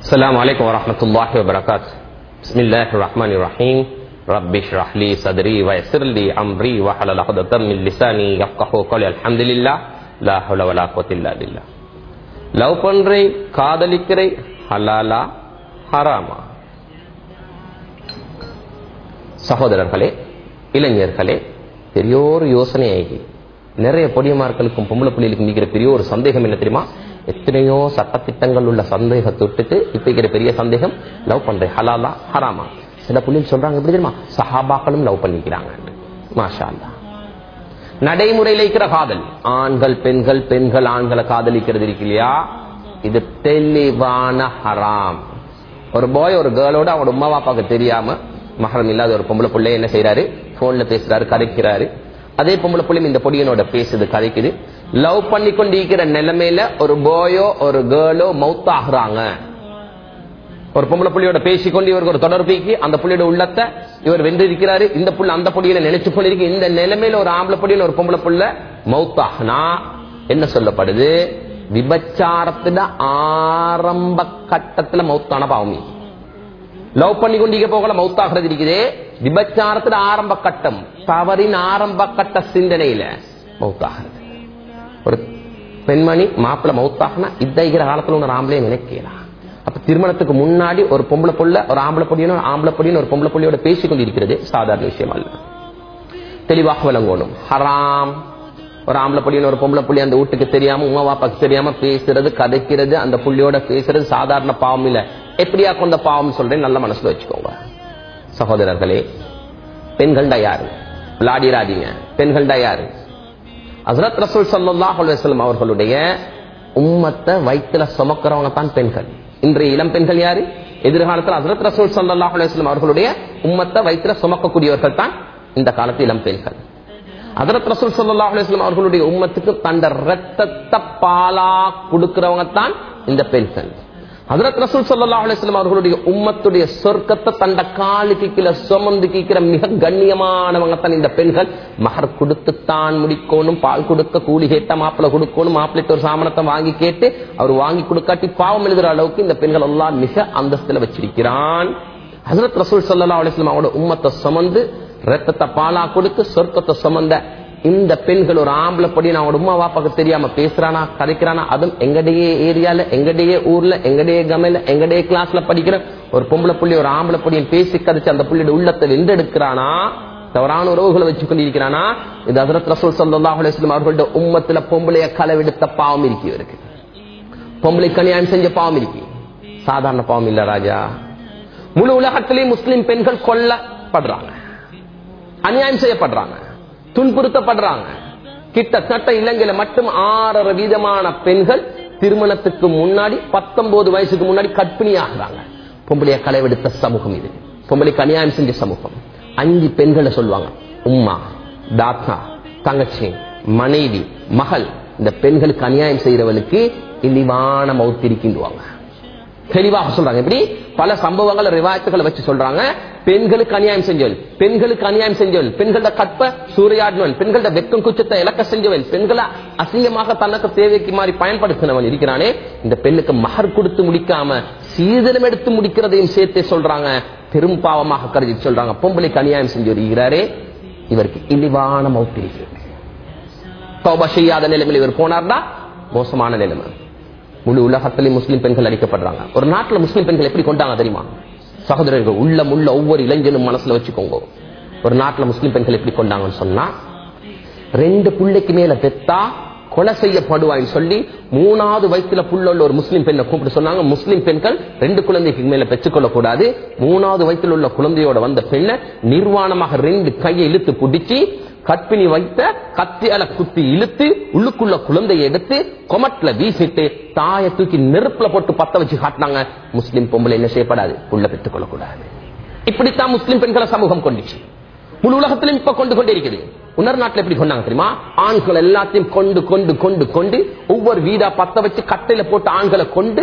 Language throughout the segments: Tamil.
السلام عليكم ورحمة الله وبركاته بسم الله الرحمن الرحيم رب اشرح لي صدري ويسر لي أمري وحلل عقدة من لساني يفقه قولي الحمد لله لا حول ولا قوة إلا بالله லவ் பண்றே காதலிக்கிறே ஹலாலா ஹராமா சகோதரர்களே இளைஞர்களே பெரிய ஒரு யோசனை ஆகி நிறைய பொடியமார்களுக்கும் பொம்பளை புள்ளிகளுக்கும் இருக்கிற பெரிய ஒரு சந்தேகம் என்ன தெரியுமா எத்தனையோ சட்டத்திட்டங்கள் உள்ள சந்தேகத்தை விட்டுட்டு இப்ப இருக்கிற பெரிய சந்தேகம் லவ் பண்றேன் ஹலாலா ஹராமா சில புள்ளிகள் சொல்றாங்க எப்படி தெரியுமா சஹாபாக்களும் லவ் பண்ணிக்கிறாங்க மாஷா அல்லாஹ் நடைமுறையில் இருக்கிற காதல் ஆண்கள் பெண்கள் பெண்கள் ஆண்களை காதலிக்கிறது இருக்கு இல்லையா இது தெளிவான ஹராம் ஒரு பாய் ஒரு கேர்ளோட அவனோட உமா பாப்பாக்கு தெரியாம மகரம் இல்லாத ஒரு பொம்பளை பிள்ளை என்ன செய்யறாரு போன்ல பேசுறாரு கதைக்கிறாரு அதே பொம்பளை பிள்ளையும் இந்த பொடியனோட பேசுது கதைக்குது லவ் பண்ணி கொண்டிருக்கிற நிலைமையில ஒரு பாயோ ஒரு கேர்ளோ மவுத் ஆகுறாங்க ஒரு பொம்பளை புள்ளியோட பேசிக்கொண்டு இவருக்கு ஒரு தொடர்புக்கு அந்த புள்ளியோட உள்ளத்தை இவர் வென்றிருக்கிறாரு இந்த புள்ள அந்த புள்ளியில நினைச்சு கொண்டிருக்கு இந்த நிலைமையில ஒரு ஆம்பளை புள்ளியில ஒரு பொம்பளை புள்ள மௌத்தாகனா என்ன சொல்லப்படுது விபச்சாரத்துல ஆரம்ப கட்டத்துல மௌத்தான பாவமி லவ் பண்ணி கொண்டிருக்க போகல மௌத்தாகிறது இருக்குதே விபச்சாரத்துல ஆரம்ப கட்டம் தவறின் ஆரம்ப கட்ட சிந்தனையில மௌத்தாகிறது ஒரு பெண்மணி மாப்பிள்ள மௌத்தாகனா இத்தைகிற காலத்துல ஒரு ஆம்பளையும் நினைக்கலாம் அப்ப திருமணத்துக்கு முன்னாடி ஒரு பொம்பளை புள்ள ஒரு ஆம்பளை பொடியும் ஒரு ஆம்பளை பொடியும் ஒரு பொம்பளை புள்ளியோட பேசிக் கொண்டிருக்கிறது சாதாரண விஷயம் அல்ல தெளிவாக விளங்கணும் ஹராம் ஒரு ஆம்பளை பொடியும் ஒரு பொம்பளை புள்ளி அந்த வீட்டுக்கு தெரியாம உமா பாப்பாக்கு தெரியாம பேசுறது கதைக்கிறது அந்த புள்ளியோட பேசுறது சாதாரண பாவம் இல்ல எப்படியா கொண்ட பாவம் சொல்றேன் நல்ல மனசுல வச்சுக்கோங்க சகோதரர்களே பெண்கள் யாரு விளாடிராதீங்க பெண்கள் யாரு ஹசரத் ரசூல் சல்லாஹ் அலுவலம் அவர்களுடைய உம்மத்தை வயிற்றுல சுமக்கிறவங்க தான் பெண்கள் இன்றைய இளம் பெண்கள் யாரு எதிர்காலத்தில் ஹசரத் ரசூல் சல்லாஹ் அலுவலம் அவர்களுடைய உம்மத்தை வயிற்றுல சுமக்கக்கூடியவர்கள் தான் இந்த காலத்து இளம் பெண்கள் ஹசரத் ரசூல் சல்லாஹ் அலுவலம் அவர்களுடைய உம்மத்துக்கு தந்த ரத்தத்தை பாலா கொடுக்கிறவங்க தான் இந்த பெண்கள் ஹசரத் ரசூல் சல்லா அலிஸ்லாம் அவர்களுடைய உம்மத்துடைய சொர்க்கத்தை தண்ட காலுக்கு கீழே சுமந்து கீக்கிற மிக கண்ணியமானவங்க தான் இந்த பெண்கள் மகர் கொடுத்துத்தான் முடிக்கணும் பால் கொடுக்க கூலி கேட்ட மாப்பிள்ள கொடுக்கணும் மாப்பிள்ளைட்டு ஒரு சாமனத்தை வாங்கி கேட்டு அவர் வாங்கி கொடுக்காட்டி பாவம் எழுதுற அளவுக்கு இந்த பெண்கள் எல்லாம் மிக அந்தஸ்துல வச்சிருக்கிறான் ஹசரத் ரசூல் சல்லா அலிஸ்லாம் அவரோட உம்மத்தை சுமந்து ரத்தத்தை பாலா கொடுத்து சொர்க்கத்தை சுமந்த இந்த பெண்கள் ஒரு ஆம்பளை படி நான் உமா வாப்பாக்கு தெரியாம பேசுறானா கதைக்கிறானா அதுவும் எங்கடைய ஏரியால எங்கடைய ஊர்ல எங்கடைய கமையில எங்கடைய கிளாஸ்ல படிக்கிற ஒரு பொம்பளை புள்ளி ஒரு ஆம்பளை பொடியும் பேசி கதைச்சு அந்த புள்ளியோட உள்ளத்தை வென்றெடுக்கிறானா தவறான உறவுகளை வச்சு கொண்டிருக்கிறானா இது ஹசரத் ரசூல் சல்லா அலுவலம் அவர்களோட உம்மத்துல பொம்பளைய களவெடுத்த பாவம் இருக்கு இவருக்கு பொம்பளை கல்யாணம் செஞ்ச பாவம் இருக்கு சாதாரண பாவம் இல்ல ராஜா முழு உலகத்திலேயும் முஸ்லிம் பெண்கள் கொல்லப்படுறாங்க அநியாயம் செய்யப்படுறாங்க துன்புறுத்தப்படுறாங்க கிட்டத்தட்ட இலங்கையில மட்டும் ஆறரை வீதமான பெண்கள் திருமணத்துக்கு முன்னாடி பத்தொன்பது வயசுக்கு முன்னாடி கற்பிணி ஆகிறாங்க பொம்பளைய களைவெடுத்த சமூகம் இது பொம்பளைக்கு அநியாயம் செஞ்ச சமூகம் அஞ்சு பெண்களை சொல்லுவாங்க உம்மா தாத்தா தங்கச்சி மனைவி மகள் இந்த பெண்களுக்கு அநியாயம் செய்யறவனுக்கு இழிவான மௌத்திருக்கின்றுவாங்க தெளிவாக சொல்றாங்க எப்படி பல சம்பவங்களை ரிவாயத்துகளை வச்சு சொல்றாங்க பெண்களுக்கு அநியாயம் செஞ்சவன் பெண்களுக்கு அநியாயம் செஞ்சவன் பெண்களோட கற்ப சூறையாடினவன் பெண்களோட வெக்கம் குச்சத்தை இலக்க செஞ்சவன் பெண்களை அசிங்கமாக தனக்கு தேவைக்கு மாதிரி பயன்படுத்தினவன் இருக்கிறானே இந்த பெண்ணுக்கு மகர் கொடுத்து முடிக்காம சீதனம் எடுத்து முடிக்கிறதையும் சேர்த்தே சொல்றாங்க பெரும் பாவமாக கருதி சொல்றாங்க பொம்பளைக்கு அநியாயம் செஞ்சு வருகிறாரே இவருக்கு இழிவான மௌத்திரிக்கு தௌபா செய்யாத நிலைமையில் இவர் போனார்னா மோசமான நிலைமை முழு உலகத்திலே முஸ்லிம் பெண்கள் அடிக்கப்படுறாங்க ஒரு நாட்டில் முஸ்லிம் பெண்கள் எப்படி கொண்டாங்க தெரியுமா சகோதரர்கள் உள்ள உள்ள ஒவ்வொரு இளைஞனும் மனசுல வச்சுக்கோங்க ஒரு நாட்டில் முஸ்லிம் பெண்கள் எப்படி கொண்டாங்கன்னு சொன்னா ரெண்டு பிள்ளைக்கு மேல பெத்தா கொலை செய்யப்படுவான்னு சொல்லி மூணாவது வயசுல புள்ள உள்ள ஒரு முஸ்லிம் பெண்ணை கூப்பிட்டு சொன்னாங்க முஸ்லிம் பெண்கள் ரெண்டு குழந்தைக்கு மேல பெற்றுக்கொள்ள கூடாது மூணாவது வயசுல உள்ள குழந்தையோட வந்த பெண்ணை நிர்வாணமாக ரெண்டு கையை இழுத்து பிடிச்சி கற்பிணி வைத்த கத்தியால குத்தி இழுத்து உள்ளுக்குள்ள குழந்தையை எடுத்து கொமட்ல வீசிட்டு தாயை தூக்கி நெருப்புல போட்டு பத்த வச்சு காட்டினாங்க முஸ்லிம் பொம்பளை என்ன செய்யப்படாது உள்ள பெற்றுக் கொள்ளக்கூடாது இப்படித்தான் முஸ்லிம் பெண்களை சமூகம் கொண்டுச்சு முழு உலகத்திலும் இப்ப கொண்டு கொண்டே இருக்குது உணர் நாட்டில் எப்படி கொண்டாங்க தெரியுமா ஆண்கள் எல்லாத்தையும் கொண்டு கொண்டு கொண்டு கொண்டு ஒவ்வொரு வீடா பத்த வச்சு கட்டையில போட்டு ஆண்களை கொண்டு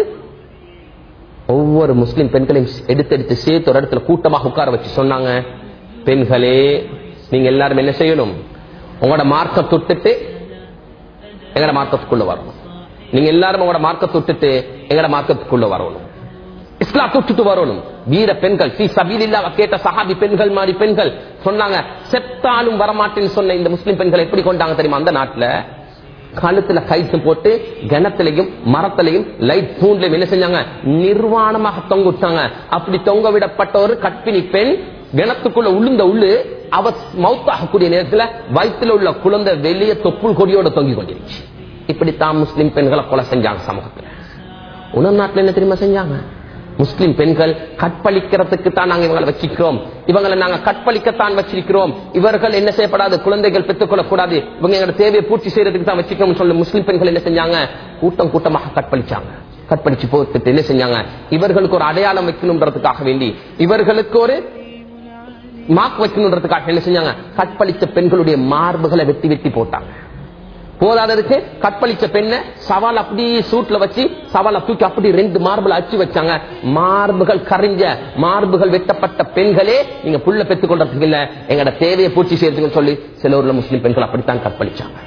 ஒவ்வொரு முஸ்லிம் பெண்களையும் எடுத்து எடுத்து சேர்த்து ஒரு இடத்துல கூட்டமாக உட்கார வச்சு சொன்னாங்க பெண்களே நீங்க எல்லாரும் என்ன செய்யணும் உங்களோட மார்க்க தொட்டுட்டு எங்கட மார்க்கத்துக்குள்ள வரணும் நீங்க எல்லாரும் உங்களோட மார்க்கத்தை விட்டுட்டு எங்கட மார்க்கத்துக்குள்ள வரணும் இஸ்லாம் விட்டுட்டு வரணும் வீர பெண்கள் சி சபீலில்லா கேட்ட சஹாபி பெண்கள் மாதிரி பெண்கள் சொன்னாங்க செத்தாலும் வரமாட்டேன்னு சொன்ன இந்த முஸ்லிம் பெண்கள் எப்படி கொண்டாங்க தெரியுமா அந்த நாட்டுல கழுத்துல கயிற்று போட்டு கிணத்துலையும் மரத்திலையும் லைட் தூண்லையும் என்ன செஞ்சாங்க நிர்வாணமாக தொங்க விட்டாங்க அப்படி தொங்க விடப்பட்ட ஒரு கற்பிணி பெண் கிணத்துக்குள்ள உளுந்த உள்ளு அவ மவுத்தாகக்கூடிய நேரத்துல வயிற்றுல உள்ள குழந்தை வெளியே தொப்புள் கொடியோட தொங்கி கொண்டிருச்சு இப்படித்தான் முஸ்லிம் பெண்களை கொலை செஞ்சாங்க சமூகத்துல உணர் நாட்டுல என்ன தெரியுமா செஞ்சாங்க முஸ்லிம் பெண்கள் கற்பழிக்கிறதுக்கு தான் நாங்க இவங்களை வச்சிருக்கிறோம் இவங்களை நாங்க கற்பழிக்கத்தான் வச்சிருக்கிறோம் இவர்கள் என்ன செய்யப்படாது குழந்தைகள் பெற்றுக்கொள்ளக் கூடாது இவங்க எங்களோட தேவையை பூர்த்தி செய்யறதுக்கு தான் வச்சிருக்கோம் சொல்லி முஸ்லிம் பெண்கள் என்ன செஞ்சாங்க கூட்டம் கூட்டமாக கற்பழிச்சாங்க கற்பழிச்சு போட்டு என்ன செஞ்சாங்க இவர்களுக்கு ஒரு அடையாளம் வைக்கணுன்றதுக்காக வேண்டி இவர்களுக்கு ஒரு மார்க் வைக்கணுன்றதுக்காக என்ன செஞ்சாங்க கற்பழித்த பெண்களுடைய மார்புகளை வெட்டி வெட்டி போட்டாங்க போதாததுக்கு கற்பழிச்ச பெண்ணை சவால் அப்படி சூட்ல வச்சு சவால தூக்கி அப்படி ரெண்டு மார்பிள் அச்சு வச்சாங்க மார்புகள் கரிஞ்ச மார்புகள் வெட்டப்பட்ட பெண்களே நீங்க புள்ள பெற்றுக் கொள்றதுக்கு இல்ல எங்கட தேவையை பூர்த்தி செய்யறதுக்கு சொல்லி சில ஊர்ல முஸ்லிம் பெண்கள் அப்படித்தான் கற்பழிச்சாங்க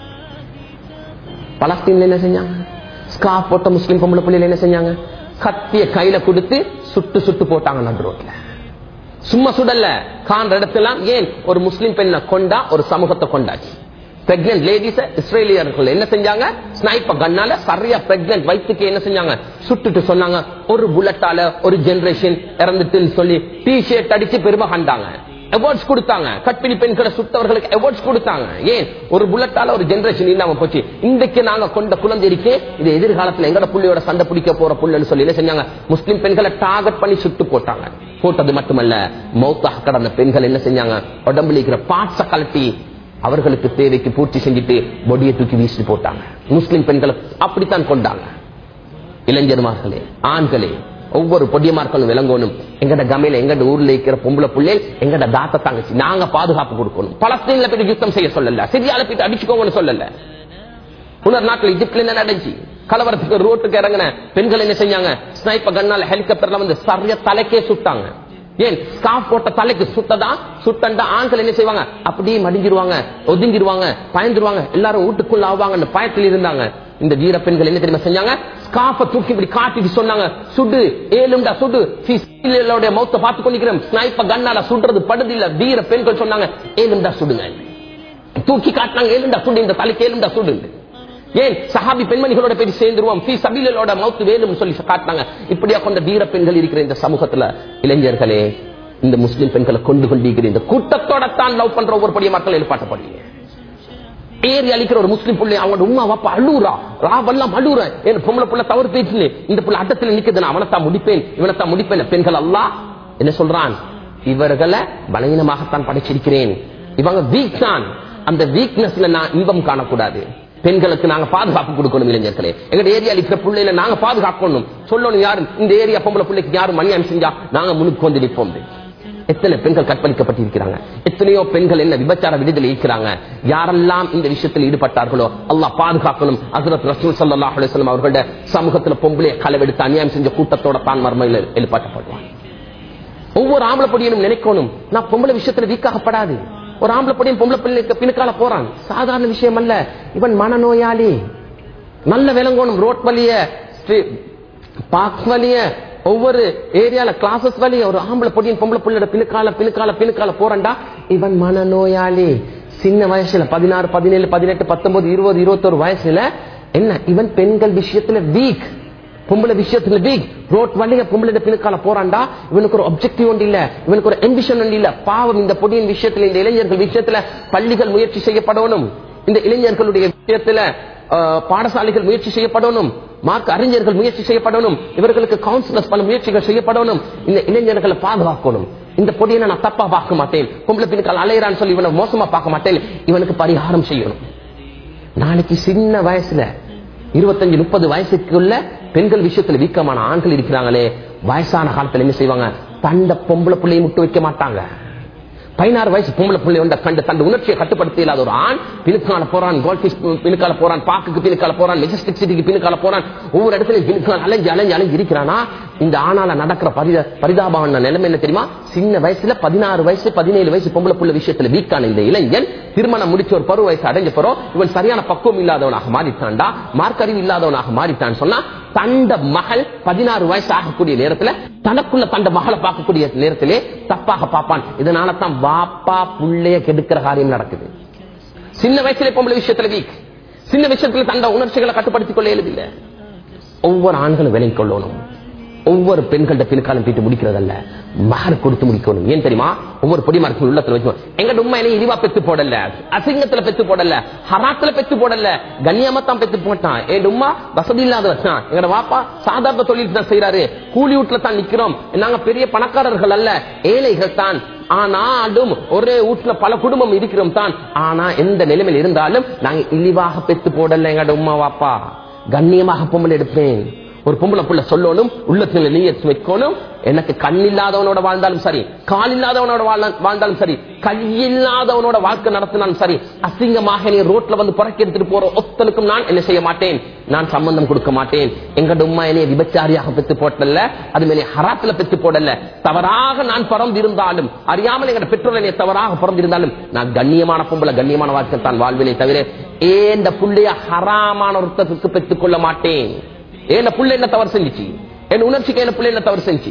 பலஸ்தீன்ல என்ன செஞ்சாங்க ஸ்காப் போட்ட முஸ்லிம் பொம்பளை பிள்ளைல என்ன செஞ்சாங்க கத்திய கையில கொடுத்து சுட்டு சுட்டு போட்டாங்க நடு ரோட்ல சும்மா சுடல்ல காண்ற இடத்துல ஏன் ஒரு முஸ்லிம் பெண்ணை கொண்டா ஒரு சமூகத்தை கொண்டாச்சு பிரெக்னன்ட் லேடிஸ் இஸ்ரேலியர்கள் என்ன செஞ்சாங்க ஸ்னைப்பர் கண்ணால சரியா பிரெக்னன்ட் வயிற்றுக்கு என்ன செஞ்சாங்க சுட்டுட்டு சொன்னாங்க ஒரு புல்லட்டால ஒரு ஜெனரேஷன் இறந்துட்டுன்னு சொல்லி டி ஷர்ட் அடிச்சு பெருமை கண்டாங்க அவார்ட்ஸ் கொடுத்தாங்க கற்பிணி பெண்களை சுட்டவர்களுக்கு அவார்ட்ஸ் கொடுத்தாங்க ஏன் ஒரு புல்லட்டால ஒரு ஜெனரேஷன் இல்லாம போச்சு இன்றைக்கு நாங்க கொண்ட குழந்தை இருக்கே இது எதிர்காலத்துல எங்கட புள்ளியோட சண்டை பிடிக்க போற புள்ளன்னு சொல்லி என்ன செஞ்சாங்க முஸ்லிம் பெண்களை டார்கெட் பண்ணி சுட்டு போட்டாங்க போட்டது மட்டுமல்ல மௌத்தாக கடந்த பெண்கள் என்ன செஞ்சாங்க உடம்புல இருக்கிற பார்ட்ஸ கலட்டி அவர்களுக்கு தேவைக்கு பூர்த்தி செஞ்சுட்டு பொடியை தூக்கி வீசிட்டு போட்டாங்க முஸ்லிம் பெண்களை அப்படித்தான் கொண்டாங்க இளைஞர்மார்களே ஆண்களே ஒவ்வொரு பொடியமார்களும் விளங்கணும் எங்கட கமையில எங்கட ஊர்ல இருக்கிற பொம்பளை பிள்ளை எங்கட தாத்த தங்கச்சி நாங்க பாதுகாப்பு கொடுக்கணும் பலஸ்தீன்ல போய் யுத்தம் செய்ய சொல்லல சிரியால போயிட்டு அடிச்சுக்கோங்கன்னு சொல்லல உணர் நாட்டில் இஜிப்ட்ல என்ன நடந்துச்சு கலவரத்துக்கு ரோட்டுக்கு இறங்கின பெண்கள் என்ன செஞ்சாங்க ஸ்னைப்பர் கண்ணால ஹெலிகாப்டர்ல வந்து சரிய தலைக்கே சுட்டாங்க ஏன் ஸ்காப் போட்ட தலைக்கு சுட்டதா சுட்டண்டா ஆண்கள் என்ன செய்வாங்க அப்படியே மடிஞ்சிருவாங்க ஒதுங்கிடுவாங்க பயந்துருவாங்க எல்லாரும் வீட்டுக்குள்ள ஆவாங்க பயத்தில் இருந்தாங்க இந்த வீர பெண்கள் என்ன தெரியுமா செஞ்சாங்க ஸ்காப்ப தூக்கி இப்படி காட்டிட்டு சொன்னாங்க சுடு ஏழும்டா சுடு மௌத்த பார்த்து கொண்டிருக்கிறோம் ஸ்னைப்பர் கண்ணால சுடுறது படுது இல்ல வீர பெண்கள் சொன்னாங்க ஏழும்டா சுடுங்க தூக்கி காட்டினாங்க ஏழுண்டா சுடு இந்த தலைக்கு ஏழுண்டா சுடு ஏன் சஹாபி பெண்மணிகளோட போய் சேர்ந்துருவோம் ஃபீ சபீலோட மௌத்து வேணும் சொல்லி காட்டினாங்க இப்படியா கொண்ட வீர பெண்கள் இருக்கிற இந்த சமூகத்துல இளைஞர்களே இந்த முஸ்லிம் பெண்களை கொண்டு கொண்டிருக்கிற இந்த கூட்டத்தோட தான் லவ் பண்ற ஒவ்வொரு படிய மக்கள் எழுப்பாட்டப்படுவீங்க ஏறி அழிக்கிற ஒரு முஸ்லிம் பிள்ளை அவனோட உமா வாப்பா அழுவுறா ராவெல்லாம் அழுவுற என் பொம்பளை பிள்ளை தவறு பேச்சு இந்த பிள்ளை அட்டத்துல நிக்குது நான் அவனைத்தான் முடிப்பேன் இவனைத்தான் முடிப்பேன் பெண்கள் அல்லா என்ன சொல்றான் இவர்களை பலகீனமாகத்தான் படைச்சிருக்கிறேன் இவங்க வீக் தான் அந்த வீக்னஸ்ல நான் இன்பம் காணக்கூடாது பெண்களுக்கு நாங்க பாதுகாப்பு கொடுக்கணும் இளைஞர்களே எங்க ஏரியால இருக்கிற பிள்ளைல நாங்க பாதுகாக்கணும் சொல்லணும் யாரு இந்த ஏரியா பொம்பளை பிள்ளைக்கு யாரும் மணியம் செஞ்சா நாங்க முன்னுக்கு வந்து நிற்போம் எத்தனை பெண்கள் கற்பழிக்கப்பட்டிருக்கிறாங்க எத்தனையோ பெண்கள் என்ன விபச்சார விடுதலை இருக்கிறாங்க யாரெல்லாம் இந்த விஷயத்தில் ஈடுபட்டார்களோ அல்லாஹ் பாதுகாக்கணும் அசரத் ரசூல் சல்லா அலுவலம் அவர்களோட சமூகத்துல பொம்பளை களவெடுத்து அநியாயம் செஞ்ச கூட்டத்தோட தான் மர்மையில் எழுப்பாட்டப்படுவாங்க ஒவ்வொரு ஆம்பளை பொடியனும் நினைக்கணும் நான் பொம்பளை விஷயத்துல வீக்காகப்படாது ஒரு ஆம்பளை பொடியும் பொம்பளை பிள்ளைக்கு பின்னுக்கால போறான் சாதாரண விஷயம் அல்ல இவன் மனநோயாளி நல்ல விளங்கணும் ரோட் வழிய பார்க் வழிய ஒவ்வொரு ஏரியால கிளாஸஸ் வழிய ஒரு ஆம்பளை பொடியின் பொம்பளை பிள்ளை பின்னுக்கால பின்னுக்கால பின்னுக்கால போறண்டா இவன் மனநோயாளி சின்ன வயசுல பதினாறு பதினேழு பதினெட்டு பத்தொன்பது இருபது இருபத்தொரு வயசுல என்ன இவன் பெண்கள் விஷயத்துல வீக் பொம்பளை விஷயத்துல வீக் ரோட் வழிய பொம்பளை பின்னுக்கால போறாண்டா இவனுக்கு ஒரு ஒப்ஜெக்டிவ் ஒன்று இல்ல இவனுக்கு ஒரு எம்பிஷன் ஒன்று இல்ல பாவம் இந்த பொடியின் விஷயத்துல இந்த இளைஞர்கள் விஷயத்துல பள்ளிகள் முயற்சி செய்யப்படணும் இந்த இளைஞர்களுடைய விஷயத்துல பாடசாலைகள் முயற்சி செய்யப்படணும் மார்க் அறிஞர்கள் முயற்சி செய்யப்படணும் இவர்களுக்கு கவுன்சிலர்ஸ் பல முயற்சிகள் செய்யப்படணும் இந்த இளைஞர்களை பாதுகாக்கணும் இந்த பொடியை நான் தப்பா பார்க்க மாட்டேன் பொம்பளை பின்னுக்கால் அலையிறான்னு சொல்லி இவனை மோசமா பார்க்க மாட்டேன் இவனுக்கு பரிகாரம் செய்யணும் நாளைக்கு சின்ன வயசுல இருபத்தஞ்சு முப்பது வயசுக்குள்ள பெண்கள் விஷயத்துல வீக்கமான ஆண்கள் இருக்கிறாங்களே வயசான காலத்துல என்ன செய்வாங்க தண்ட பொம்பளை பிள்ளையை முட்டு வைக்க மாட்டாங்க பதினாறு வயசு பொம்பளை பிள்ளை வந்த கண்டு தன் உணர்ச்சியை கட்டுப்படுத்த இல்லாத ஒரு ஆண் பின்னுக்கால போறான் கோல்ஃபிஷ் பின்னுக்கால போறான் பாக்குக்கு பின்னுக்கால போறான் மெஜஸ்டிக் சிட்டிக்கு பின்னுக்கால போறான் ஒவ்வொரு இடத்துலயும் பின்னுக்கால அலைஞ்சு அலைஞ்சு அலைஞ்சு இருக்கிறானா இந்த ஆணால நடக்கிற பரித பரிதாபமான நிலைமை என்ன தெரியுமா சின்ன வயசுல பதினாறு வயசு பதினேழு வயசு பொம்பளை புள்ள விஷயத்துல வீக்கான இந்த இளைஞன் திருமணம் முடிச்ச ஒரு பருவ வயசு அடைஞ்ச போறோம் இவன் சரியான பக்குவம் இல்லாதவனாக மாறிட்டான்டா மார்க் அறிவு இல்லாதவனாக மாறிட்டான்னு சொன்னா தண்ட மகள் பதினாறு வயசு ஆகக்கூடிய நேரத்துல தனக்குள்ள தண்ட மகளை பார்க்கக்கூடிய நேரத்திலே தப்பாக பார்ப்பான் இதனால தான் வாப்பா புள்ளைய கெடுக்கிற காரியம் நடக்குது சின்ன வயசுல பொம்பளை விஷயத்துல வீக் சின்ன விஷயத்துல தண்ட உணர்ச்சிகளை கட்டுப்படுத்திக் கொள்ள இயலுதில்லை ஒவ்வொரு ஆண்களும் விலை கொள்ளணும் ஒவ்வொரு பெண்கள்ட்ட பின்காலம் தீட்டு முடிக்கிறதல்ல மகர் கொடுத்து முடிக்கணும் ஏன் தெரியுமா ஒவ்வொரு பொடிமார்க்கும் உள்ளத்துல வச்சு எங்க உண்மை என்ன இழிவா பெத்து போடல அசிங்கத்துல பெத்து போடல ஹராத்துல பெத்து போடல கண்ணியமா தான் பெத்து போட்டான் என் உமா வசதி இல்லாத வச்சான் எங்கட வாப்பா சாதாரண தொழில் தான் செய்யறாரு கூலி வீட்டுல தான் நிக்கிறோம் நாங்க பெரிய பணக்காரர்கள் அல்ல ஏழைகள் தான் ஆனாலும் ஒரே வீட்டுல பல குடும்பம் இருக்கிறோம் தான் ஆனா எந்த நிலைமையில் இருந்தாலும் நாங்க இழிவாக பெத்து போடல எங்கட உமா வாப்பா கண்ணியமாக பொம்பளை எடுப்பேன் ஒரு பொம்பளை புள்ள சொல்லணும் உள்ளத்துல நீ வைக்கணும் எனக்கு கண் இல்லாதவனோட வாழ்ந்தாலும் சரி கால் இல்லாதவனோட வாழ்ந்தா- வாழ்ந்தாலும் சரி கையில்லாதவனோட வாழ்க்கை நடத்தினாலும் சரி அசிங்கமாக நீ ரோட்ல வந்து புறக்கி எடுத்துட்டு போற ஒத்தனுக்கும் நான் என்ன செய்ய மாட்டேன் நான் சம்பந்தம் கொடுக்க மாட்டேன் எங்கட உம்மா என்னைய விபச்சாரியாக பெத்து போட்டல அது மேலே ஹராத்துல பெத்து போடல தவறாக நான் பிறந்திருந்தாலும் அறியாமல் எங்கட பெற்றோர் என்னைய தவறாக பிறந்திருந்தாலும் நான் கண்ணியமான பொம்பளை கண்ணியமான வாழ்க்கை தான் வாழ்விலே தவிர ஏந்த புள்ளைய ஹராமான ஒருத்தத்துக்கு பெற்றுக் கொள்ள மாட்டேன் ஏன் புள்ள என்ன தவறு செஞ்சுச்சு என் உணர்ச்சிக்கு என்ன புள்ள என்ன தவறு செஞ்சு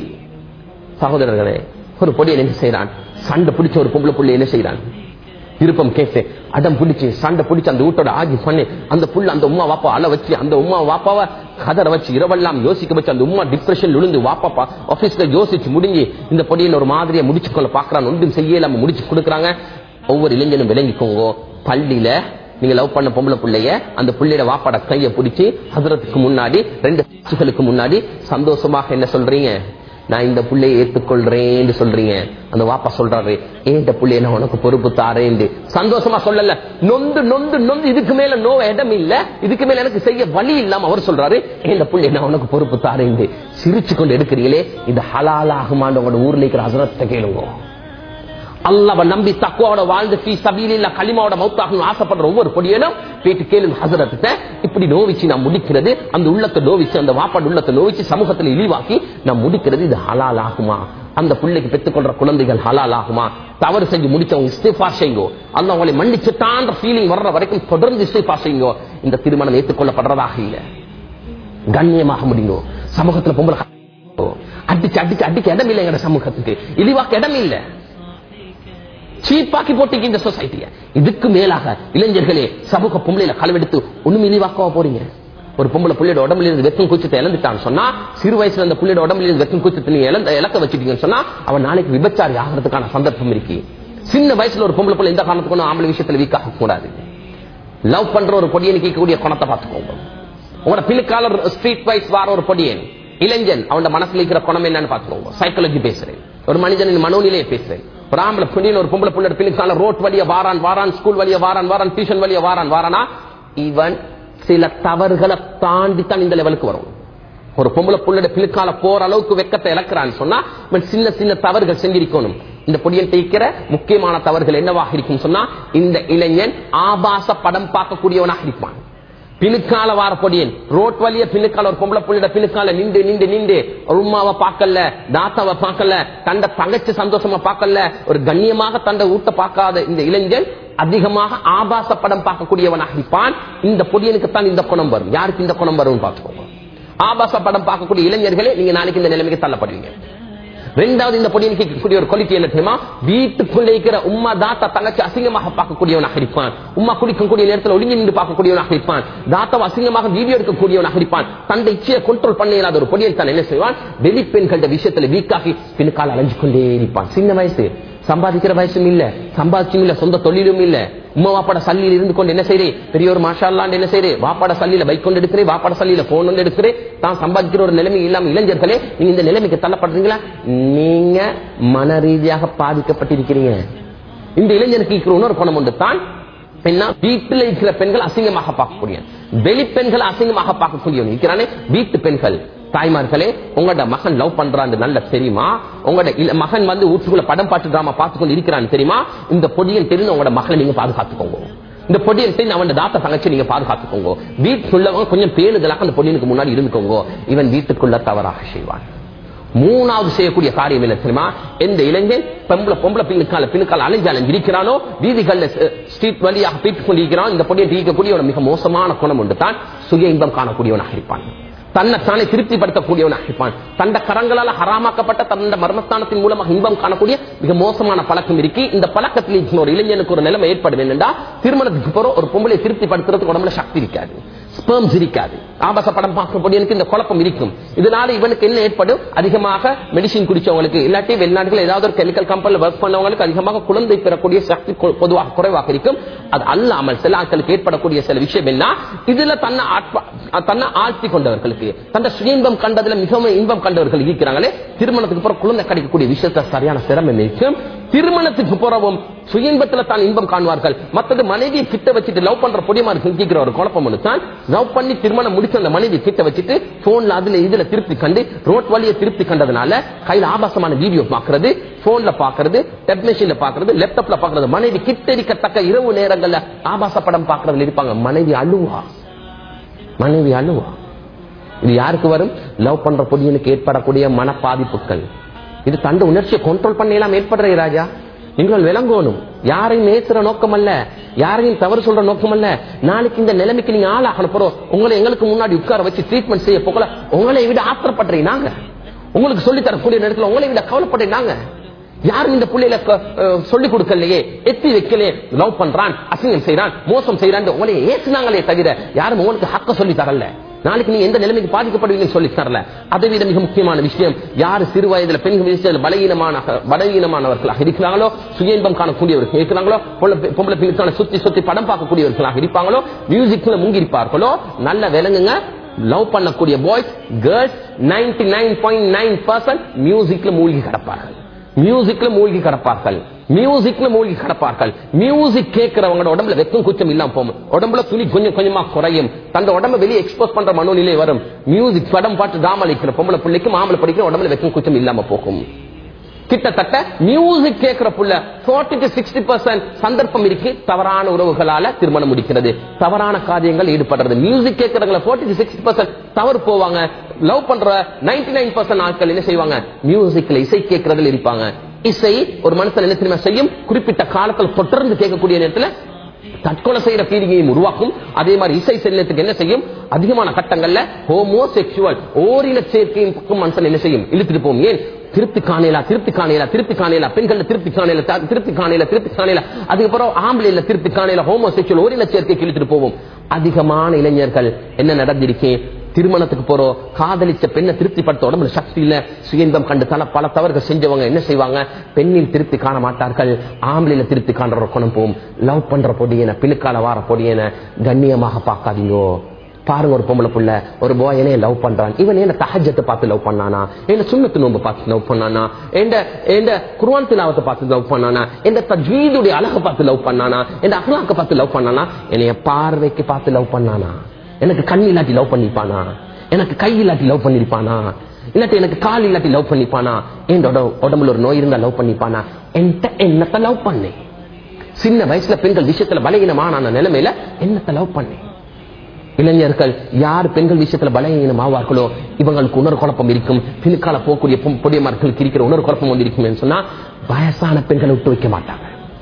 சகோதரர்களே ஒரு பொடியன் என்ன செய்யறான் சண்டை பிடிச்ச ஒரு பொம்பளை புள்ள என்ன செய்யறான் விருப்பம் கேட்டு அடம் பிடிச்சு சண்டை பிடிச்சு அந்த வீட்டோட ஆகி பண்ணி அந்த புள்ள அந்த உமா வாப்பா அழ வச்சு அந்த உமா வாப்பாவை கதற வச்சு இரவெல்லாம் யோசிக்க வச்சு அந்த உமா டிப்ரெஷன் விழுந்து வாப்பா ஆபீஸ்ல யோசிச்சு முடிஞ்சு இந்த பொடியன் ஒரு மாதிரியை முடிச்சு கொள்ள பாக்குறான் ஒன்றும் செய்யலாம முடிச்சு கொடுக்குறாங்க ஒவ்வொரு இளைஞனும் விளங்கிக்கோங்க பள்ளியில நீங்க லவ் பண்ண பொம்பளை பிள்ளைய அந்த பிள்ளையோட வாப்பாட கைய பிடிச்சி ஹசரத்துக்கு முன்னாடி ரெண்டு சாட்சிகளுக்கு முன்னாடி சந்தோஷமாக என்ன சொல்றீங்க நான் இந்த புள்ளையை ஏத்துக்கொள்றேன்னு சொல்றீங்க அந்த வாப்பா சொல்றாரு ஏன் இந்த புள்ளைய நான் உனக்கு பொறுப்பு தாரேன்னு சந்தோஷமா சொல்லல நொந்து நொந்து நொந்து இதுக்கு மேல நோ இடம் இல்ல இதுக்கு மேல எனக்கு செய்ய வழி இல்லாம அவர் சொல்றாரு ஏன் இந்த புள்ளைய நான் உனக்கு பொறுப்பு தாரேன்னு சிரிச்சு கொண்டு எடுக்கிறீங்களே இது ஹலாலாகுமான்னு உங்களோட ஊர்ல இருக்கிற ஹசரத்தை கேளுங்க அல்லாவ நம்பி தக்குவோட வாழ்ந்து ஃபீ சபீலில்ல களிமாவோட மௌத்தாகணும் ஆசைப்படுற ஒவ்வொரு பொடியனும் போயிட்டு கேளுங்க ஹசரத்திட்ட இப்படி நோவிச்சு நான் முடிக்கிறது அந்த உள்ளத்தை நோவிச்சு அந்த வாப்பாடு உள்ளத்தை நோவிச்சு சமூகத்துல இழிவாக்கி நான் முடிக்கிறது இது ஹலால் ஆகுமா அந்த பிள்ளைக்கு பெற்றுக்கொள்ற குழந்தைகள் ஹலால் ஆகுமா தவறு செஞ்சு முடிச்சவங்க இஸ்திஃபா செய்யுங்கோ அந்த அவங்களை மன்னிச்சுட்டான்ற ஃபீலிங் வர்ற வரைக்கும் தொடர்ந்து இஸ்திஃபா செய்யுங்கோ இந்த திருமணம் ஏற்றுக்கொள்ளப்படுறதாக இல்லை கண்ணியமாக முடியுங்க சமூகத்துல பொம்பளை அடிச்சு அடிச்சு அடிக்க இடம் இல்லை எங்க சமூகத்துக்கு இழிவாக்க இடம் இல்லை சீப்பாக்கி போட்டீங்க இந்த சொசைட்டிய இதுக்கு மேலாக இளைஞர்களே சமூக பொம்பளையில களவெடுத்து ஒண்ணும் இழிவாக்கவா போறீங்க ஒரு பொம்பளை புள்ளையோட உடம்புல இருந்து வெக்கம் கூச்சத்தை இழந்துட்டான்னு சொன்னா சிறு வயசுல அந்த புள்ளையோட உடம்புல இருந்து வெக்கம் கூச்சத்தை நீங்க இழந்த இழக்க வச்சுட்டீங்கன்னு சொன்னா அவன் நாளைக்கு விபச்சாரி ஆகிறதுக்கான சந்தர்ப்பம் இருக்கு சின்ன வயசுல ஒரு பொம்பளை புள்ள எந்த காரணத்துக்கு ஆம்பளை விஷயத்துல வீக் ஆக கூடாது லவ் பண்ற ஒரு பொடியன் கேட்கக்கூடிய குணத்தை பார்த்துக்கோங்க உங்களோட பிள்ளைக்காலர் ஸ்ட்ரீட் வைஸ் வார ஒரு பொடியன் இளைஞன் அவனோட மனசுல இருக்கிற குணம் என்னன்னு பார்த்துக்கோங்க சைக்காலஜி பேசுறேன் ஒரு மனிதனின் மனோநிலையை பேசுறேன் ஒரு ஆம்பளை பொண்ணின் ஒரு பொம்பளை புள்ள பிள்ளைக்கால ரோட் வழிய வாரான் வாரான் ஸ்கூல் வழிய வாரான் வாரான் டியூஷன் வழிய வாரான் வாரானா இவன் சில தவறுகளை தாண்டி தான் இந்த லெவலுக்கு வரும் ஒரு பொம்பளை புள்ளட பிள்ளைக்கால போற அளவுக்கு வெக்கத்தை இழக்கிறான்னு சொன்னா இவன் சின்ன சின்ன தவறுகள் செஞ்சிருக்கணும் இந்த பொடியன் தேய்க்கிற முக்கியமான தவறுகள் என்னவாக இருக்கும் சொன்னா இந்த இளைஞன் ஆபாச படம் பார்க்கக்கூடியவனாக இருப்பான் பின்னுக்கால வார பொடியன் ரோட் வழிய பின்னுக்கால ஒரு பொம்பளை புள்ளிட பின்னுக்கால நின்று நின்று நின்று ஒரு உமாவை பார்க்கல தாத்தாவை பார்க்கல தண்ட தங்கச்சி சந்தோஷமா பார்க்கல ஒரு கண்ணியமாக தண்ட ஊட்ட பார்க்காத இந்த இளைஞன் அதிகமாக ஆபாச படம் பார்க்கக்கூடியவனாக இருப்பான் இந்த பொடியனுக்கு தான் இந்த குணம் வரும் யாருக்கு இந்த குணம் வரும் பார்த்துக்கோங்க ஆபாச படம் பார்க்கக்கூடிய இளைஞர்களே நீங்க நாளைக்கு இந்த நிலைமைக்கு தள்ளப்படுவீங்க ரெண்டாவது இந்த பொடியனுக்கு இருக்கக்கூடிய ஒரு குவாலிட்டி என்ன தெரியுமா வீட்டுக்குள்ளே இருக்கிற உம்மா தாத்தா தங்கச்சி அசிங்கமாக பார்க்கக்கூடியவனாக இருப்பான் உம்மா குடிக்கக்கூடிய நேரத்தில் ஒளிஞ்சு நின்று பார்க்கக்கூடியவனாக இருப்பான் தாத்தாவை அசிங்கமாக வீடியோ எடுக்கக்கூடியவனாக இருப்பான் தந்தை இச்சையை கண்ட்ரோல் பண்ண இயலாத ஒரு பொடியன் தான் என்ன செய்வான் வெளிப்பெண்கள விஷயத்துல வீக்காகி பின்னுக்கால் அலைஞ்சு கொண்டே இருப்பான் சின்ன வயசு சம்பாதிக்கிற வயசும் இல்ல சம்பாதிச்சும் இல்ல சொந்த தொழிலும் இல்ல உமா வாப்பாட சல்லியில் இருந்து கொண்டு என்ன செய்யறே பெரிய ஒரு மாஷால்லாண்டு என்ன செய்யறே வாப்பாட சல்லியில பைக் கொண்டு எடுக்கிறேன் வாப்பாட சல்லியில போன் வந்து எடுக்கிறேன் தான் சம்பாதிக்கிற ஒரு நிலைமை இல்லாம இளைஞர்களே நீங்க இந்த நிலைமைக்கு தள்ளப்படுறீங்களா நீங்க மன ரீதியாக பாதிக்கப்பட்டிருக்கிறீங்க இந்த இளைஞனுக்கு இருக்கிற இன்னொரு குணம் உண்டு தான் பெண்ணா வீட்டில் இருக்கிற பெண்கள் அசிங்கமாக பார்க்கக்கூடிய வெளிப்பெண்கள் அசிங்கமாக பார்க்கக்கூடிய இருக்கிறானே வீட்டு பெண்கள் தாய்மார்களே உங்களோட மகன் லவ் பண்றான்னு நல்ல தெரியுமா உங்களோட இல்ல மகன் வந்து வீட்டுக்குள்ள படம் பாட்டு டிராமா பார்த்து கொண்டு இருக்கிறான்னு தெரியுமா இந்த பொடியன் தெரிந்து உங்களோட மகளை நீங்க பாதுகாத்துக்கோங்க இந்த பொடியன் தெரிந்து அவன் தாத்தா தங்கச்சி நீங்க பாதுகாத்துக்கோங்க வீட்டுக்குள்ளவங்க கொஞ்சம் பேணுதலாக அந்த பொடியனுக்கு முன்னாடி இருந்துக்கோங்க இவன் வீட்டுக்குள்ள தவறாக செய்வான் மூணாவது செய்யக்கூடிய காரியம் என்ன தெரியுமா எந்த இளைஞன் பொம்பளை பொம்பளை பின்னுக்கால பின்னுக்கால அலைஞ்சு அலைஞ்சு இருக்கிறானோ வீதிகள்ல ஸ்ட்ரீட் வழியாக போயிட்டு கொண்டிருக்கிறான் இந்த பொடியை இருக்கக்கூடிய ஒரு மிக மோசமான குணம் உண்டு தான் சுய இன்பம் காணக்கூடியவனாக இருப்பான் தன்னை தானே திருப்திப்படுத்தக்கூடியவனாக இருப்பான் தந்த கரங்களால் ஹராமாக்கப்பட்ட தந்த மர்மஸ்தானத்தின் மூலமாக இன்பம் காணக்கூடிய மிக மோசமான பழக்கம் இருக்கு இந்த பழக்கத்தில் இருக்கிற ஒரு இளைஞனுக்கு ஒரு நிலைமை ஏற்படும் என்னண்டா திருமணத்துக்கு போற ஒரு பொம்பளை திருப்திப்படுத்துறதுக்கு உடம்புல சக்தி இருக்காது ஸ்பெர்ம்ஸ் இருக்காது ஆபாச படம் பார்க்கக்கூடியவனுக்கு இந்த குழப்பம் இருக்கும் இதனால இவனுக்கு என்ன ஏற்படும் அதிகமாக மெடிசின் குடிச்சவங்களுக்கு இல்லாட்டி வெளிநாடுகள் ஏதாவது ஒரு கெமிக்கல் கம்பெனியில் ஒர்க் பண்ணவங்களுக்கு அதிகமாக குழந்தை பெறக்கூடிய சக்தி கொ- பொதுவாக குறைவாக இருக்கும் அது அல்லாமல் சில ஆட்களுக்கு ஏற்படக்கூடிய சில விஷயம் என்ன இதுல தன்னை ஆட்ப- தன்னை ஆழ்த்தி கொண்டவர்களுக்கு தன்னை சுய இன்பம் கண்டதுல மிகவும் இன்பம் கண்டவர்கள் இருக்கிறாங்களே திருமணத்துக்கு பிறகு குழந்தை கிடைக்கக்கூடிய விஷயத்த சரியான சிரமம் இருக்கும் திருமணத்துக்கு பிறவும் சுய இன்பத்துல தான் இன்பம் காணுவார்கள் மற்றது மனைவி கிட்ட வச்சுட்டு லவ் பண்ற பொடியமா இருக்கிற ஒரு குழப்பம் ஒண்ணு தான் லவ் பண்ணி திருமணம் முடிச்ச அந்த மனைவி கிட்ட வச்சுட்டு போன்ல அதுல இதுல திருப்தி கண்டு ரோட் வழியை திருப்தி கண்டதுனால கையில ஆபாசமான வீடியோ பாக்குறது போன்ல பாக்குறது டெப் மெஷின்ல பாக்குறது லேப்டாப்ல பாக்குறது மனைவி கிட்ட இருக்கத்தக்க இரவு நேரங்கள்ல ஆபாச படம் பாக்குறதுல இருப்பாங்க மனைவி அழுவா மனைவி அழுவா இது யாருக்கு வரும் லவ் பண்ற பொடியனுக்கு ஏற்படக்கூடிய மன பாதிப்புகள் இது தண்ட உணர்ச்சியை கண்ட்ரோல் பண்ணலாம் ஏற்படுற ராஜா நீங்கள் விளங்கணும் யாரையும் நேசுற நோக்கம் அல்ல யாரையும் தவறு சொல்ற நோக்கம் அல்ல நாளைக்கு இந்த நிலைமைக்கு நீங்க ஆளாகணும் போறோம் உங்களை எங்களுக்கு முன்னாடி உட்கார வச்சு ட்ரீட்மெண்ட் செய்ய போகல உங்களை விட ஆத்திரப்படுறீங்க நாங்க உங்களுக்கு சொல்லி தரக்கூடிய நேரத்தில் உங்களை விட கவலைப்படுறீங்க நாங்க யாரும் இந்த புள்ளையில சொல்லி கொடுக்கலையே எத்தி வைக்கலே லவ் பண்றான் அசிங்கம் செய்யறான் மோசம் செய்யறான் உங்களை ஏசுனாங்களே தவிர யாரும் உங்களுக்கு ஹக்க சொல்லி தரல நாளைக்கு நீ எந்த நிலைமைக்கு பாதிக்கப்படுவீங்கன்னு சொல்லி தரல அதை விட மிக முக்கியமான விஷயம் யாரு சிறு வயதுல பெண்கள் விஷயத்தில் பலகீனமான பலகீனமானவர்களாக இருக்கிறாங்களோ சுய இன்பம் காணக்கூடியவர்கள் இருக்கிறாங்களோ பொம்பளை- பொம்பளை பிள்ளைக்கான சுத்தி சுத்தி படம் பார்க்கக்கூடியவர்களாக இருப்பாங்களோ மியூசிக்ல மூங்கி இருப்பார்களோ நல்ல விலங்குங்க லவ் பண்ணக்கூடிய boys girls ninety nine point nine percent மியூசிக்ல மூழ்கி கிடப்பார்கள் மியூசிக்ல மூழ்கி கிடப்பார்கள் மியூசிக்ல மூழ்கி கிடப்பார்கள் மியூசிக் கேட்கிறவங்க உடம்புல வெக்கம் குச்சம் இல்லாம போகும் உடம்புல துணி கொஞ்சம் கொஞ்சமா குறையும் தந்த உடம்பு வெளியே எக்ஸ்போஸ் பண்ற மனோநிலை வரும் மியூசிக் படம் பாட்டு தாமலிக்கிற பொம்பளை பிள்ளைக்கு மாமலை படிக்கிற உடம்புல வெக்கம் குச்சம் இல்லாம போகும் கிட்டத்தட்ட மியூசிக் கேட்கிற புள்ள 40 டு சிக்ஸ்டி பர்சன்ட் சந்தர்ப்பம் இருக்கு தவறான உறவுகளால திருமணம் முடிக்கிறது தவறான காரியங்கள் ஈடுபடுறது மியூசிக் கேட்கறவங்கள 40 டு சிக்ஸ்டி பர்சன்ட் தவறு போவாங்க லவ் பண்ற 99% நைன் பர்சன்ட் ஆட்கள் என்ன செய்வாங்க மியூசிக்ல இசை கேட்கறதுல இருப்பாங்க இசை ஒரு மனுஷன் என்ன தெரியுமா செய்யும் குறிப்பிட்ட காலத்தில் தொடர்ந்து கேட்கக்கூடிய நேரத்தில் தற்கொலை செய்யற ஃபீலிங்கையும் உருவாக்கும் அதே மாதிரி இசை செல்லத்துக்கு என்ன செய்யும் அதிகமான கட்டங்கள்ல ஹோமோசெக்சுவல் ஓரின சேர்க்கையின் பக்கம் மனுஷன் என்ன செய்யும் இழுத்துட்டு போகும் ஏன் திருப்தி காணலா திருப்தி காணலா திருப்தி காணலா பெண்கள் திருப்தி காணல திருப்தி காணல திருப்தி காணல அதுக்கப்புறம் ஆம்பளைல திருப்தி காணல ஹோமோசெக்சுவல் ஓரின சேர்க்கைக்கு இழுத்துட்டு போவோம் அதிகமான இளைஞர்கள் என்ன நடந்திருக்கேன் திருமணத்துக்கு போறோம் காதலிச்ச பெண்ணை திருப்திப்படுத்த உடம்புல சக்தி இல்ல சுயந்தம் கண்டு தல பல தவறுகள் செஞ்சவங்க என்ன செய்வாங்க பெண்ணில் திருப்தி காண மாட்டார்கள் ஆம்பளையில திருப்தி காண்ற ஒரு குணம் போகும் லவ் பண்ற பொடியன பின்னுக்கால வார பொடியன கண்ணியமாக பார்க்காதீங்கோ பாருங்க ஒரு பொம்பளை புள்ள ஒரு போய் என்ன லவ் பண்றான் இவன் என்ன தஹஜத்தை பார்த்து லவ் பண்ணானா என்ன சுண்ணத்து நோம்பு பார்த்து லவ் பண்ணானா எந்த எந்த குர்ஆன் திலாவத்தை பார்த்து லவ் பண்ணானா எந்த தஜ்வீதுடைய அழகை பார்த்து லவ் பண்ணானா எந்த அகலாக்க பார்த்து லவ் பண்ணானா என்னைய பார்வைக்கு பார்த்து லவ் பண்ணானா எனக்கு கண் இல்லாட்டி லவ் பண்ணிப்பானா எனக்கு கை இல்லாட்டி லவ் பண்ணிருப்பானா இல்லாட்டி எனக்கு கால் இல்லாட்டி லவ் பண்ணிப்பானா என் உடம்புல ஒரு நோய் இருந்தா லவ் பண்ணிப்பானா என்கிட்ட என்னத்தை லவ் பண்ணேன் சின்ன வயசுல பெண்கள் விஷயத்துல பலகீனமான நிலைமையில என்னத்தை லவ் பண்ணேன் இளைஞர்கள் யார் பெண்கள் விஷயத்துல பலகீனம் ஆவார்களோ இவங்களுக்கு உணர்வு குழப்பம் இருக்கும் பின்கால போகக்கூடிய பொ- பொடியமார்களுக்கு இருக்கிற உணர்வு குழப்பம் வந்து இருக்கும் சொன்னா வயசான பெண்களை விட்டு வைக்க மாட்டாங்க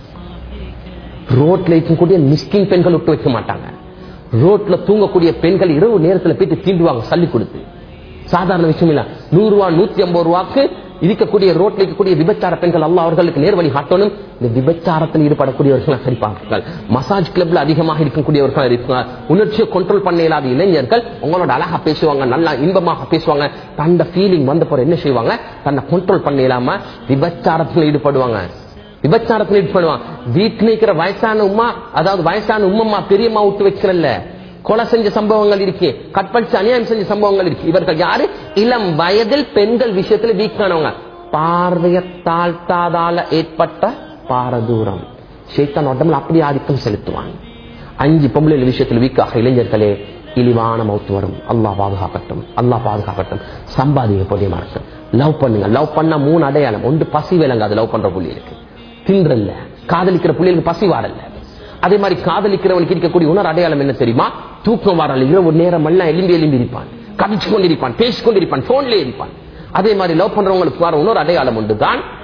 ரோட்ல இருக்கக்கூடிய மிஸ்கின் பெண்கள் விட்டு வைக்க மாட்டாங்க ரோட்ல தூங்கக்கூடிய பெண்கள் இரவு நேரத்துல போயிட்டு தீண்டுவாங்க சல்லி கொடுத்து சாதாரண விஷயம் இல்ல நூறு ரூபா நூத்தி ஐம்பது ரூபாக்கு இருக்கக்கூடிய ரோட்ல இருக்கக்கூடிய விபச்சார பெண்கள் அல்ல அவர்களுக்கு நேர்வழி காட்டணும் இந்த விபச்சாரத்தில் ஈடுபடக்கூடியவர்கள் சரிப்பார்கள் மசாஜ் கிளப்ல அதிகமாக இருக்கக்கூடியவர்கள் இருப்பாங்க உணர்ச்சியை கண்ட்ரோல் பண்ண இயலாத இளைஞர்கள் உங்களோட அழகா பேசுவாங்க நல்லா இன்பமாக பேசுவாங்க தந்த ஃபீலிங் வந்த பிறகு என்ன செய்வாங்க தன்னை கண்ட்ரோல் பண்ண இயலாம விபச்சாரத்தில் ஈடுபடுவாங்க விபச்சாரத்தில் ஈடுபடுவான் வீட்டில் இருக்கிற வயசான உமா அதாவது வயசான உம்மம்மா பெரியம்மா விட்டு வைக்கிறல்ல கொலை செஞ்ச சம்பவங்கள் இருக்கு கற்பழிச்சு அநியாயம் செஞ்ச சம்பவங்கள் இருக்கு இவர்கள் யாரு இளம் வயதில் பெண்கள் விஷயத்துல வீக்கானவங்க பார்வைய தாழ்த்தாதால ஏற்பட்ட பாரதூரம் சேத்தான் உடம்புல அப்படி ஆதிக்கம் செலுத்துவாங்க அஞ்சு பொம்பளை விஷயத்தில் வீக்காக இளைஞர்களே இழிவான மௌத்து வரும் அல்லாஹ் பாதுகாக்கட்டும் அல்லாஹ் பாதுகாக்கட்டும் சம்பாதிக்க பொடியமா இருக்கு லவ் பண்ணுங்க லவ் பண்ணா மூணு அடையாளம் ஒன்று பசி விலங்காது லவ் பண்ற புள்ளிகளுக்கு தின்றல்ல காதலிக்கிற புள்ளிகளுக்கு பசி வாரல்ல அதே மாதிரி காதலிக்கிறவனுக்கு இருக்கக்கூடிய உணர் அடையாளம் என்ன தெரியுமா தூக்கம் வரல இரவு நேரம் எல்லாம் எலும்பி எலும்பி இருப்பான் கவிச்சு கொண்டிருப்பான் பேசிக் கொண்டிருப்பான் போன்ல இருப்பான் அதே மாதிரி லவ் பண்றவங்களுக்கு வர இன்னொரு அடையாளம் உண்டு தான்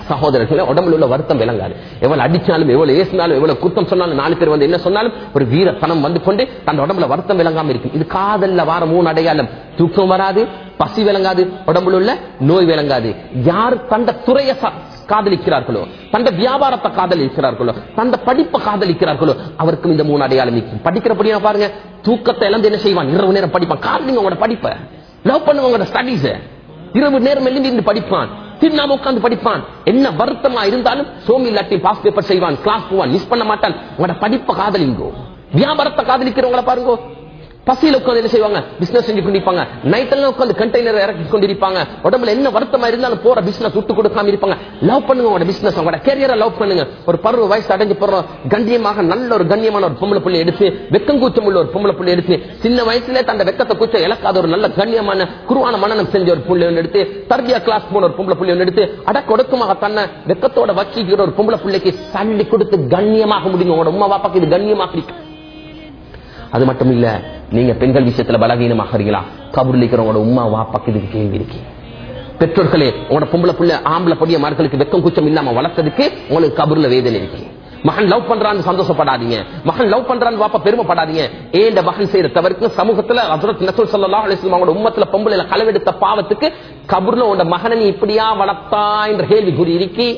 சகோதரர்களே உடம்புல உள்ள வருத்தம் விளங்காது எவ்வளவு அடிச்சாலும் எவ்வளவு ஏசினாலும் எவ்வளவு குத்தம் சொன்னாலும் நாலு பேர் வந்து என்ன சொன்னாலும் ஒரு வீரத்தனம் வந்து கொண்டு தன் உடம்புல வருத்தம் விளங்காம இருக்கும் இது காதல்ல வார மூணு அடையாளம் தூக்கம் வராது பசி விளங்காது உடம்புல உள்ள நோய் விளங்காது யார் தந்த துறைய ச- காதலிக்கிறார்களோ தந்த வியாபாரத்தை காதலிக்கிறார்களோ தந்த படிப்பை காதலிக்கிறார்களோ அவருக்கும் இந்த மூணு அடையாளம் நிற்கும் படிக்கிறபடியா பாருங்க தூக்கத்தை இழந்து என்ன செய்வான் இரவு நேரம் படிப்பான் காதலிங்க உங்களோட படிப்பை லவ் பண்ணுங்க உங்களோட ஸ்டடீஸ் இரவு நேரம் எழுந்து இருந்து படிப்பான் தின்னாம உட்கார்ந்து படிப்பான் என்ன வருத்தமா இருந்தாலும் சோமி இல்லாட்டி பாஸ் பேப்பர் செய்வான் கிளாஸ் போவான் மிஸ் பண்ண மாட்டான் உங்களோட படிப்பை காதலிங்கோ வியாபாரத்தை காதலிக்கிறவங்கள பாருங்க பசியில உட்கார்ந்து என்ன செய்வாங்க பிசினஸ் செஞ்சு கொண்டிருப்பாங்க நைட் எல்லாம் உட்கார்ந்து கண்டெய்னர் இறக்கி கொண்டிருப்பாங்க உடம்புல என்ன வருத்தமா இருந்தாலும் போற பிசினஸ் விட்டு கொடுக்காம இருப்பாங்க லவ் பண்ணுங்க உங்களோட பிசினஸ் உங்களோட கேரியரை லவ் பண்ணுங்க ஒரு பருவ வயசு அடைஞ்சு போற கண்ணியமாக நல்ல ஒரு கண்ணியமான ஒரு பொம்பளை புள்ளி எடுத்து வெக்கம் கூச்சம் உள்ள ஒரு பொம்பளை புள்ளி எடுத்து சின்ன வயசுல தந்த வெக்கத்தை கூச்சம் இழக்காத ஒரு நல்ல கண்ணியமான குருவான மனநம் செஞ்ச ஒரு புள்ளி ஒன்று எடுத்து தர்பியா கிளாஸ் போன ஒரு பொம்பளை புள்ளி ஒன்று எடுத்து அடக்கொடுக்கமாக தன்னை வெக்கத்தோட வச்சிக்கிற ஒரு பொம்பளை புள்ளைக்கு சல்லி கொடுத்து கண்ணியமாக முடியும் உங்களோட உமா பாப்பாக்கு இது கண்ணியமாக இருக்கு அது மட்டும் இல்ல நீங்க பெண்கள் விஷயத்துல பலவீனமாக இருக்கீங்களா கபூர்ல இருக்கிறவங்களோட உமா வாப்பாக்கு இதுக்கு கேள்வி இருக்கு பெற்றோர்களே உங்களோட பொம்பளை புள்ள ஆம்பளை பொடிய மார்களுக்கு வெக்கம் குச்சம் இல்லாம வளர்த்ததுக்கு உங்களுக்கு கபூர்ல வேதனை இருக்கு மகன் லவ் பண்றான்னு சந்தோஷப்படாதீங்க மகன் லவ் பண்றான்னு வாப்பா பெருமைப்படாதீங்க ஏண்ட மகன் செய்யற தவறுக்கு சமூகத்துல ஹஜ்ரத் நசூல் ஸல்லல்லாஹு அலைஹி வஸல்லம் அவங்களோட உம்மத்துல பொம்பளைல களவெடுத்த பாவத்துக்கு கபூர்ல உண்ட மகனை நீ இப்படியா வளர்த்தா என்ற கேள்வி கூறி இருக்கி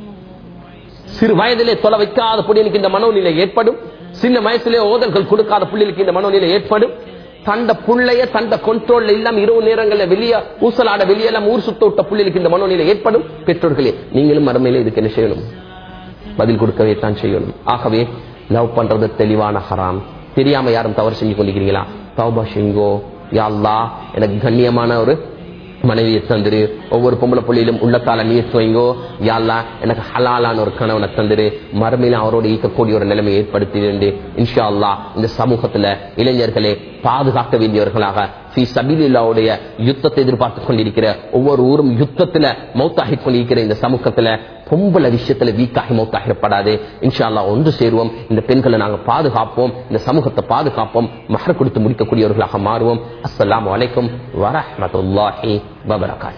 சிறு வயதிலே தொலை வைக்காத புள்ளிகளுக்கு இந்த மனோநிலை ஏற்படும் சின்ன வயசுலே ஓதல்கள் கொடுக்காத புள்ளிகளுக்கு இந்த மனோநிலை ஏற்படும் தண்ட புள்ளைய தண்ட கண்ட்ரோல்ல இல்லாம இரவு நேரங்கள்ல வெளிய ஊசலாட வெளியெல்லாம் ஊர் சுத்த விட்ட புள்ளிகளுக்கு இந்த மனோநிலை ஏற்படும் பெற்றோர்களே நீங்களும் மறுமையில இதுக்கு என்ன செய்யணும் பதில் கொடுக்கவே தான் செய்யணும் ஆகவே லவ் பண்றது தெளிவான ஹராம் தெரியாம யாரும் தவறு செஞ்சு கொண்டிருக்கிறீங்களா தௌபா செய்யுங்கோ யா அல்லாஹ் எனக்கு கண்ணியமான ஒரு மனைவியை தந்துரு ஒவ்வொரு பொம்பளை புள்ளியிலும் உள்ளத்தால நீர் வைங்கோ யாழ்லா எனக்கு ஹலாலான ஒரு கணவனை தந்துரு மறுமையில அவரோடு ஈக்கக்கூடிய ஒரு நிலைமை ஏற்படுத்தி இன்ஷா அல்லாஹ் இந்த சமூகத்துல இளைஞர்களே பாதுகாக்க வேண்டியவர்களாக ஃபீ சபீலில்லாவுடைய யுத்தத்தை எதிர்பார்த்து கொண்டிருக்கிற ஒவ்வொரு ஊரும் யுத்தத்துல மௌத்தாகி கொண்டிருக்கிற இந்த சமூகத்துல பொம்பளை விஷயத்துல வீக்காகி மௌத்தாகிடப்படாது இன்ஷா அல்லாஹ் ஒன்று சேருவோம் இந்த பெண்களை நாங்க பாதுகாப்போம் இந்த சமூகத்தை பாதுகாப்போம் மகர் கொடுத்து முடிக்கக்கூடியவர்களாக மாறுவோம் அஸ்ஸலாமு அலைக்கும் வரஹ்மத்துல்லாஹி வபரகாத்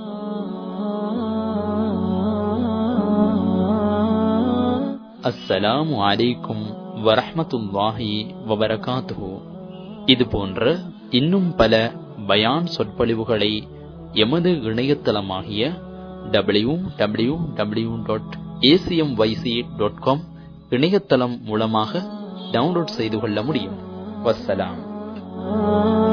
அஸ்ஸலாமு அலைக்கும் வரஹ்மத்துல்லாஹி வபரகாத்துஹு இது போன்ற இன்னும் பல பயான் சொற்பொழிவுகளை எமது இணையதளமாகிய W W W dot ACM YC dot com இணையதளம் மூலமாக டவுன்லோட் செய்து கொள்ள முடியும் வஸ்ஸலாம்